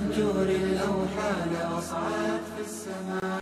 تهجر الأوحال أصعد في السماء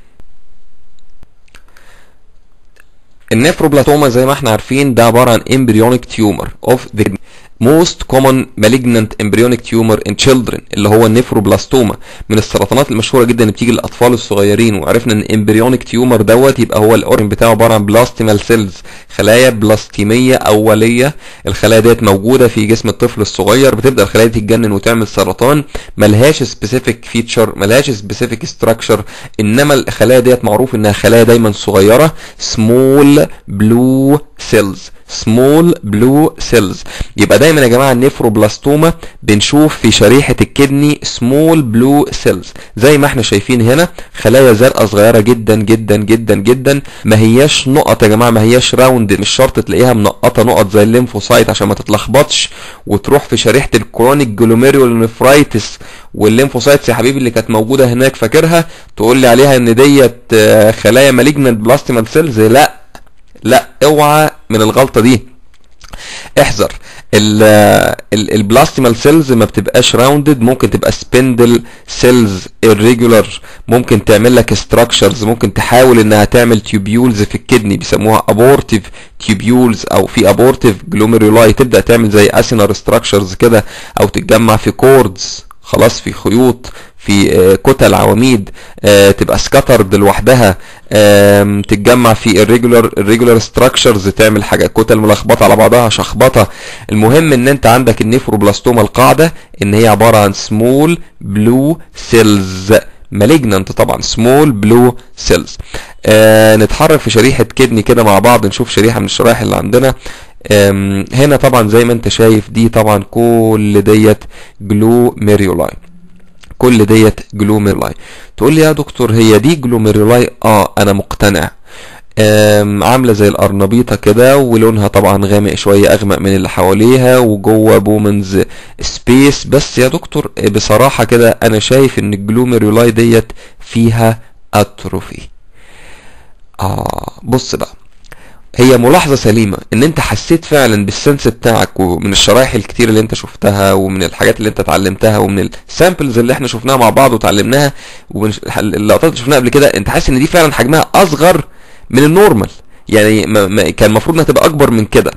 النفروبلاتوما زي ما احنا عارفين ده عبارة عن embryonic tumor of the most common malignant embryonic tumor in children اللي هو النفروبلاستوما من السرطانات المشهورة جدا اللي بتيجي للأطفال الصغيرين وعرفنا ان embryonic tumor دوت يبقى هو الاورين بتاعه عبارة عن بلاستيمال سيلز خلايا بلاستيمية أولية الخلايا ديت موجودة في جسم الطفل الصغير بتبدأ الخلايا دي تتجنن وتعمل سرطان ملهاش سبيسيفيك فيتشر ملهاش سبيسيفيك ستراكشر انما الخلايا ديت معروف انها خلايا دايما صغيرة سمول بلو سيلز سمول بلو سيلز يبقى دايما يا جماعه النفروبلاستوما بنشوف في شريحه الكدني سمول بلو سيلز زي ما احنا شايفين هنا خلايا زرقاء صغيره جدا جدا جدا جدا ما هياش نقط يا جماعه ما هياش راوند مش شرط تلاقيها منقطه نقط زي الليمفوسايت عشان ما تتلخبطش وتروح في شريحه الكرونيك جلوميريول نفرايتس والليمفوسايتس يا حبيبي اللي كانت موجوده هناك فاكرها تقول لي عليها ان ديت آه، خلايا مالجنت بلاستيمال سيلز لا لا اوعى من الغلطه دي احذر البلاستيمال سيلز ما بتبقاش راوندد ممكن تبقى سبندل سيلز irregular ممكن تعمل لك structures ممكن تحاول انها تعمل تيوبيولز في الكدني بيسموها abortive تيوبيولز او في abortive glomeruli تبدا تعمل زي acinar structures كده او تتجمع في كوردز خلاص في خيوط في آه، كتل عواميد آه، تبقى سكاترد لوحدها آم، تتجمع في irregular irregular structures تعمل حاجه كتل ملخبطه على بعضها شخبطه المهم ان انت عندك النيفروبلاستوما القاعده ان هي عباره عن small blue cells malignant طبعا small blue cells آه نتحرك في شريحه كدني كده مع بعض نشوف شريحه من الشرايح اللي عندنا آم، هنا طبعا زي ما انت شايف دي طبعا كل ديت جلوميريولاي كل ديت جلوميرلاي تقول لي يا دكتور هي دي جلوميرلاي اه انا مقتنع آم، عامله زي القرنبيطه كده ولونها طبعا غامق شويه اغمق من اللي حواليها وجوه بومنز سبيس بس يا دكتور بصراحه كده انا شايف ان الجلوميرلاي ديت فيها اتروفي اه بص بقى هي ملاحظة سليمة ان انت حسيت فعلا بالسنس بتاعك ومن الشرايح الكتير اللي انت شفتها ومن الحاجات اللي انت اتعلمتها ومن السامبلز اللي احنا شفناها مع بعض وتعلمناها ومن اللقطات اللي شفناها قبل كده انت حاسس ان دي فعلا حجمها اصغر من النورمال يعني ما ما كان المفروض انها تبقى اكبر من كده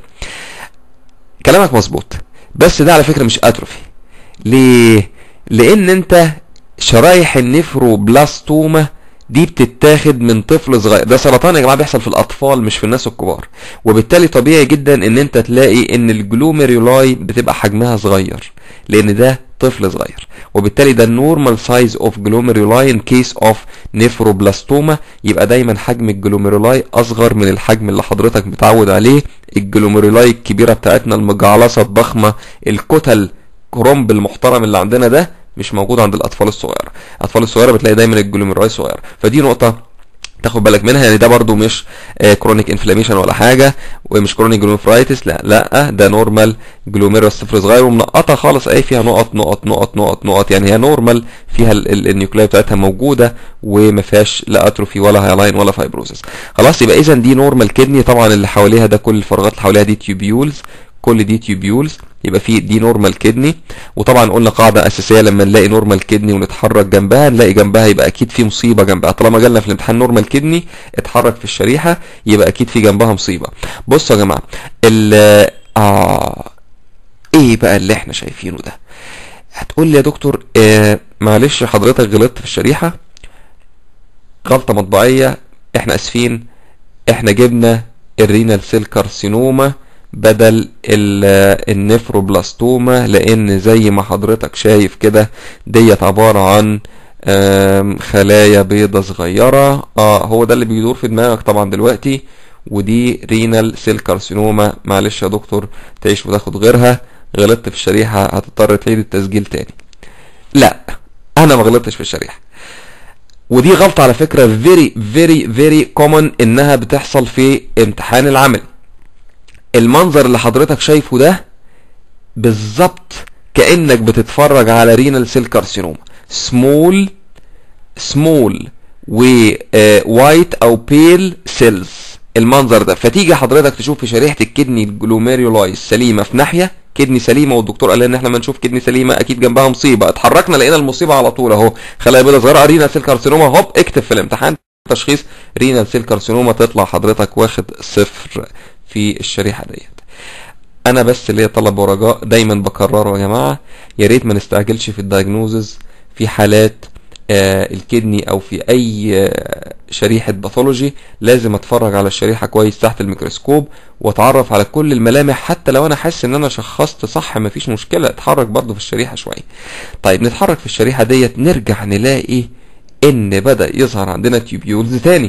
كلامك مظبوط بس ده على فكرة مش اتروفي ليه لان انت شرايح النفروبلاستوما دي بتتاخد من طفل صغير ده سرطان يا جماعه بيحصل في الاطفال مش في الناس الكبار وبالتالي طبيعي جدا ان انت تلاقي ان الجلوميريولاي بتبقى حجمها صغير لان ده طفل صغير وبالتالي ده النورمال سايز اوف جلوميريولاي ان كيس اوف نيفروبلاستوما يبقى دايما حجم الجلوميريولاي اصغر من الحجم اللي حضرتك متعود عليه الجلوميريولاي الكبيره بتاعتنا المجعلصه الضخمه الكتل كرومب المحترم اللي عندنا ده مش موجود عند الاطفال الصغيره الاطفال الصغيره بتلاقي دايما الجلوميرولاي صغيره فدي نقطه تاخد بالك منها يعني ده برضو مش كرونيك انفلاميشن ولا حاجه ومش كرونيك جلوميرولايتس لا لا ده نورمال جلوميرولاس صفر صغير ومنقطه خالص اي فيها نقط نقط نقط نقط نقط يعني هي نورمال فيها النيوكلاي بتاعتها موجوده وما فيهاش لا اتروفي ولا هايلاين ولا فايبروسس خلاص يبقى اذا دي نورمال كدني طبعا اللي حواليها ده كل الفراغات اللي حواليها دي تيوبيولز كل دي تيوبيولز يبقى في دي نورمال كدني وطبعا قلنا قاعده اساسيه لما نلاقي نورمال كدني ونتحرك جنبها نلاقي جنبها يبقى اكيد في مصيبه جنبها طالما جالنا في الامتحان نورمال كدني اتحرك في الشريحه يبقى اكيد في جنبها مصيبه بصوا يا جماعه ال اه ايه بقى اللي احنا شايفينه ده هتقول لي يا دكتور آه معلش حضرتك غلطت في الشريحه غلطه مطبعيه احنا اسفين احنا جبنا الرينال سيل كارسينوما بدل النفروبلاستوما لان زي ما حضرتك شايف كده ديت عبارة عن خلايا بيضة صغيرة اه هو ده اللي بيدور في دماغك طبعا دلوقتي ودي رينال سيل كارسينوما معلش يا دكتور تعيش وتاخد غيرها غلطت في الشريحة هتضطر تعيد التسجيل تاني لا انا ما غلطتش في الشريحة ودي غلطة على فكرة very very very common انها بتحصل في امتحان العمل المنظر اللي حضرتك شايفه ده بالظبط كانك بتتفرج على رينال سيل كارسينوما سمول سمول ووايت او بيل سيلز المنظر ده فتيجي حضرتك تشوف في شريحه الكدني الجلوميريولاي السليمه في ناحيه كدني سليمه والدكتور قال لنا ان احنا لما نشوف كدني سليمه اكيد جنبها مصيبه اتحركنا لقينا المصيبه على طول اهو خلايا بيضاء صغيره رينال سيل كارسينوما هوب اكتب في الامتحان تشخيص رينال سيل كارسينوما تطلع حضرتك واخد صفر في الشريحه ديت انا بس ليا طلب ورجاء دايما بكرره يا جماعه يا ريت ما نستعجلش في الدايجنوزز في حالات آه الكدني او في اي آه شريحه باثولوجي لازم اتفرج على الشريحه كويس تحت الميكروسكوب واتعرف على كل الملامح حتى لو انا حاسس ان انا شخصت صح مفيش مشكله اتحرك برضو في الشريحه شويه طيب نتحرك في الشريحه ديت نرجع نلاقي ان بدا يظهر عندنا تيوبيولز تاني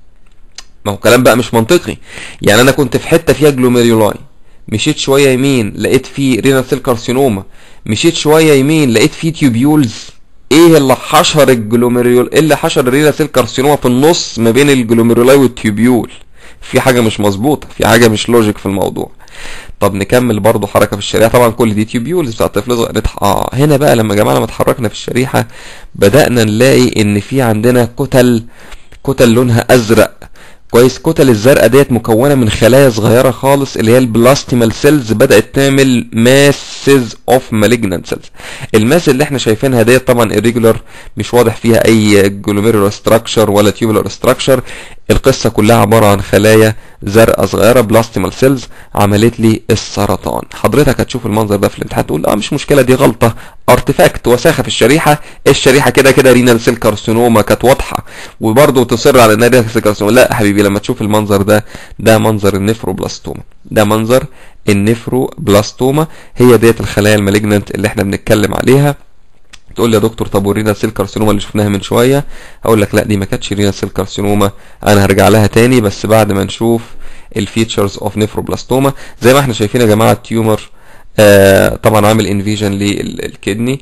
ما هو كلام بقى مش منطقي يعني انا كنت في حته فيها جلوميرولاي مشيت شويه يمين لقيت فيه رينال سيل كارسينوما مشيت شويه يمين لقيت فيه تيوبيولز ايه اللي حشر الجلوميريول ايه اللي حشر الرينال سيل كارسينوما في النص ما بين الجلوميرولاي والتيوبيول في حاجه مش مظبوطه في حاجه مش لوجيك في الموضوع طب نكمل برضو حركه في الشريحه طبعا كل دي تيوبيولز بتاع الطفل صغير اه هنا بقى لما يا جماعه لما اتحركنا في الشريحه بدانا نلاقي ان في عندنا كتل كتل لونها ازرق كويس كتل الزرقاء ديت مكونه من خلايا صغيره خالص اللي هي البلاستيمال سيلز بدات تعمل ماسز اوف مالجنانت سيلز الماس اللي احنا شايفينها ديت طبعا irregular مش واضح فيها اي جلوميرولار ستراكشر ولا تيوبولار ستراكشر القصه كلها عباره عن خلايا زرقاء صغيره بلاستيمال سيلز عملت لي السرطان حضرتك هتشوف المنظر ده في الامتحان تقول اه مش مشكله دي غلطه ارتفاكت وساخه في الشريحه الشريحه كده كده رينال سيل كارسينوما كانت واضحه وبرضه تصر على انها رينال سيل كارسينوما لا حبيبي لما تشوف المنظر ده ده منظر النفروبلاستوما ده منظر النفروبلاستوما هي ديت الخلايا المالجننت اللي احنا بنتكلم عليها تقول لي يا دكتور طب ورينا سيل كارسينوما اللي شفناها من شويه اقول لك لا دي ما كانتش رينا سيل كارسينوما انا هرجع لها تاني بس بعد ما نشوف الفيتشرز اوف نيفروبلاستوما زي ما احنا شايفين يا جماعه التيومر آه طبعا عامل انفيجن للكدني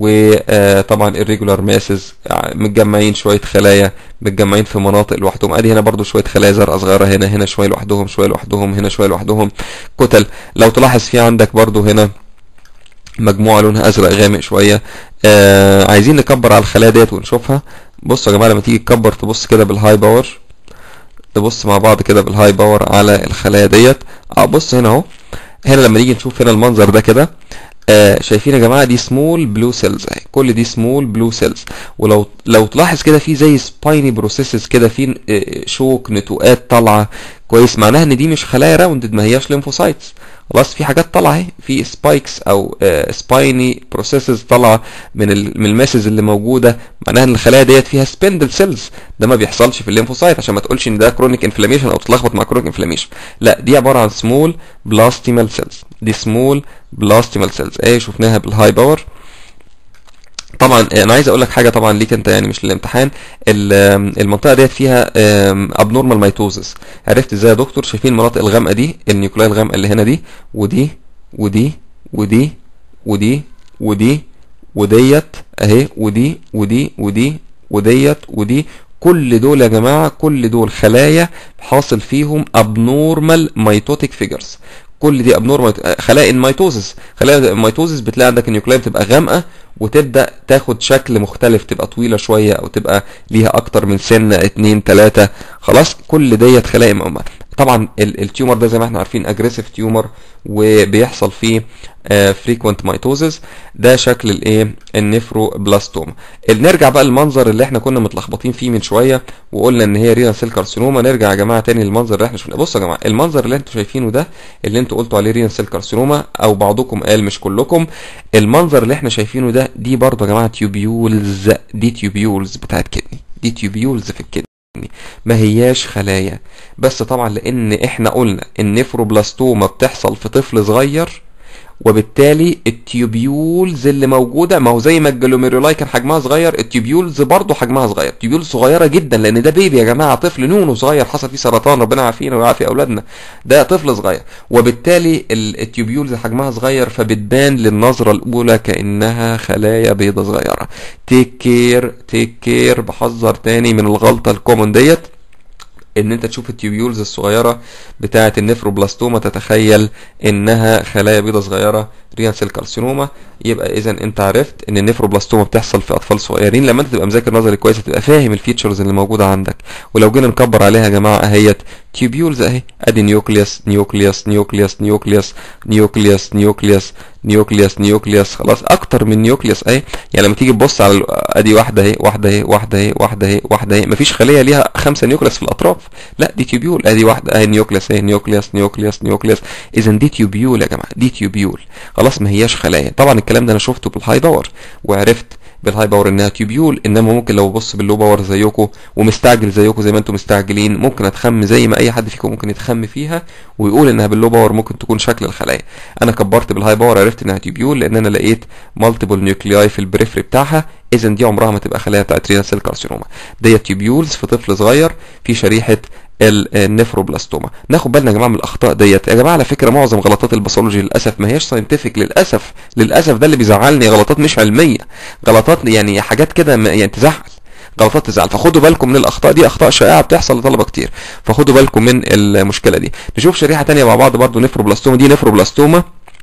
وطبعا الريجولار ماسز متجمعين شويه خلايا متجمعين في مناطق لوحدهم ادي هنا برضو شويه خلايا زرقاء صغيره هنا هنا شويه لوحدهم شويه لوحدهم هنا شويه لوحدهم كتل لو تلاحظ في عندك برضو هنا مجموعه لونها ازرق غامق شويه آه عايزين نكبر على الخلايا ديت ونشوفها بصوا يا جماعه لما تيجي تكبر تبص كده بالهاي باور تبص مع بعض كده بالهاي باور على الخلايا ديت اه بص هنا اهو هنا لما نيجي نشوف هنا المنظر ده كده آه شايفين يا جماعه دي سمول بلو سيلز اهي كل دي سمول بلو سيلز ولو لو تلاحظ كده في زي سبايني بروسيسز كده في آه شوك نتوءات طالعه كويس معناها ان دي مش خلايا راوندد ما هياش ليمفوسايتس خلاص في حاجات طالعه اهي في سبايكس او آه سبايني بروسيسز طالعه من من الماسز اللي موجوده معناها ان الخلايا ديت فيها سبندل سيلز ده ما بيحصلش في الليمفوسايت عشان ما تقولش ان ده كرونيك انفلاميشن او تتلخبط مع كرونيك انفلاميشن لا دي عباره عن سمول بلاستيمال سيلز دي سمول بلاستيمال سيلز ايه شفناها بالهاي باور طبعا انا عايز اقول لك حاجه طبعا ليك انت يعني مش للامتحان المنطقه ديت فيها ابنورمال مايتوزس عرفت ازاي يا دكتور شايفين المناطق الغامقه دي النيوكلاي الغامقه اللي هنا دي ودي ودي ودي ودي ودي وديت اهي ودي ودي ودي وديت ودي كل دول يا جماعه كل دول خلايا حاصل فيهم ابنورمال مايتوتيك فيجرز كل دي ابنورمال خلايا الميتوزس خلايا الميتوزس بتلاقي عندك النيوكلاي بتبقى غامقه وتبدا تاخد شكل مختلف تبقى طويله شويه او تبقى ليها اكتر من سنه اتنين تلاته خلاص كل ديت خلايا مهمه طبعا التيومر ده زي ما احنا عارفين اجريسيف تيومر وبيحصل فيه فريكوينت مايتوزز ده شكل الايه النفروبلاستوما نرجع بقى للمنظر اللي احنا كنا متلخبطين فيه من شويه وقلنا ان هي رينال سيل كارسينوما نرجع يا جماعه تاني للمنظر اللي احنا شفناه بصوا يا جماعه المنظر اللي انتوا شايفينه ده اللي انتوا قلتوا عليه رينال سيل كارسينوما او بعضكم قال مش كلكم المنظر اللي احنا شايفينه ده دي برضه يا جماعه تيوبيولز دي تيوبيولز بتاعت كدني دي تيوبيولز في الكدني ما هياش خلايا بس طبعا لان احنا قلنا النفروبلاستوما بتحصل في طفل صغير وبالتالي التيوبيولز اللي موجوده ما هو زي ما الجلوميرولاي كان حجمها صغير التيوبيولز برضه حجمها صغير تيوبيولز صغيره جدا لان ده بيبي يا جماعه طفل نونو صغير حصل فيه سرطان ربنا يعافينا ويعافي اولادنا ده طفل صغير وبالتالي التيوبيولز حجمها صغير فبتبان للنظره الاولى كانها خلايا بيضه صغيره تيك كير تيك كير بحذر تاني من الغلطه الكومون ديت ان انت تشوف التيوبيولز الصغيره بتاعه النفروبلاستوما تتخيل انها خلايا بيضاء صغيره ريال سيل كارسينوما يبقى اذا انت عرفت ان النفروبلاستوما بتحصل في اطفال صغيرين لما انت تبقى مذاكر نظري كويس هتبقى فاهم الفيتشرز اللي موجوده عندك ولو جينا نكبر عليها يا جماعه اهيت تيوبيولز اهي ادي نيوكليوس نيوكليوس نيوكليوس نيوكليوس نيوكليوس نيوكليوس نيوكليوس نيوكليوس خلاص اكتر من نيوكليوس اهي يعني لما تيجي تبص على ال- ادي واحده اهي واحده اهي واحده اهي واحده اهي واحده اهي مفيش خليه ليها خمسه نيوكليوس في الاطراف لا دي تيوبيول ادي واحده اهي نيوكليوس اهي نيوكليوس نيوكليوس نيوكليوس اذا دي تيوبيول يا جماعه دي تيوبيول خلاص ما هياش خلايا طبعا الكلام ده انا شفته بالهاي باور وعرفت بالهاي باور انها تيوبيول انما ممكن لو ببص باللو باور زيكم ومستعجل زيكم زي ما انتم مستعجلين ممكن اتخم زي ما اي حد فيكم ممكن يتخم فيها ويقول انها باللو باور ممكن تكون شكل الخلايا انا كبرت بالهاي باور عرفت انها تيوبيول لان انا لقيت مالتيبل نيوكلياي في البريفري بتاعها اذا دي عمرها ما تبقى خلايا بتاعت رينال سيل كارسينوما ديت تيوبيولز في طفل صغير في شريحه ال- النفروبلاستوما ناخد بالنا يا جماعه من الاخطاء ديت يا جماعه على فكره معظم غلطات الباثولوجي للاسف ما هياش ساينتفك للاسف للاسف ده اللي بيزعلني غلطات مش علميه غلطات يعني حاجات كده م- يعني تزعل غلطات تزعل فخدوا بالكم من الاخطاء دي اخطاء شائعه بتحصل لطلبه كتير فخدوا بالكم من المشكله دي نشوف شريحه تانية مع بعض برضو نفروبلاستوما دي نفروبلاستوما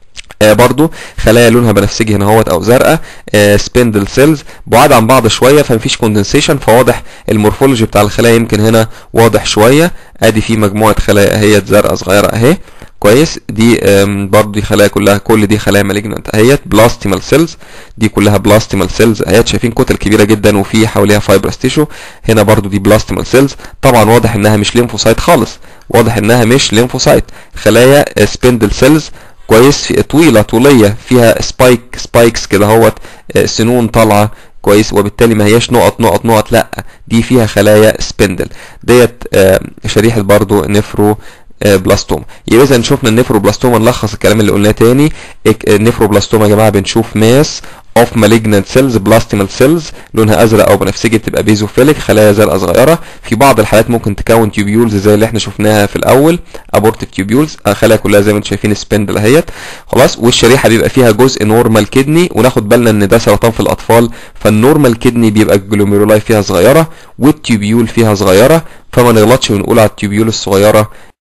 آه برضو خلايا لونها بنفسجي هنا اهوت او زرقاء آه سبندل سيلز بعاد عن بعض شويه فمفيش كوندنسيشن فواضح المورفولوجي بتاع الخلايا يمكن هنا واضح شويه ادي في مجموعه خلايا اهيت زرقاء صغيره اهي كويس دي آم، برضو دي خلايا كلها كل دي خلايا مالجنانت اهيت بلاستيمال سيلز دي كلها بلاستيمال سيلز اهيت شايفين كتل كبيره جدا وفي حواليها فايبرس تيشو هنا برضو دي بلاستيمال سيلز طبعا واضح انها مش ليمفوسايت خالص واضح انها مش ليمفوسايت خلايا سبندل سيلز كويس في طويله طوليه فيها سبايك سبايكس كده اهوت آه، سنون طالعه كويس وبالتالي ما هياش نقط نقط نقط لا دي فيها خلايا سبندل ديت آه، شريحه برضو نفرو آه، بلاستوما يبقى اذا شفنا النفروبلاستوما نلخص الكلام اللي قلناه تاني إك- النفروبلاستوما يا جماعه بنشوف ماس اوف malignant cells بلاستيمال سيلز لونها ازرق او بنفسجي بتبقى بيزوفيليك خلايا زرقاء صغيره في بعض الحالات ممكن تكون تيوبيولز زي اللي احنا شفناها في الاول ابورتيف تيوبيولز خلايا كلها زي ما انتم شايفين سبندل اهيت خلاص والشريحه بيبقى فيها جزء نورمال كدني وناخد بالنا ان ده سرطان في الاطفال فالنورمال كدني بيبقى الجلوميرولاي فيها صغيره والتيوبيول فيها صغيره فما نغلطش ونقول على التيوبيول الصغيره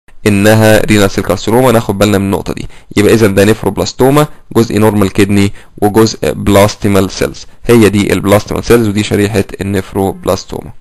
انها رينال سيل كارسينوما ناخد بالنا من النقطه دي يبقى اذا ده نفروبلاستوما جزء نورمال كدني وجزء بلاستيمال سيلز هي دي البلاستيمال سيلز ودي شريحه النفروبلاستوما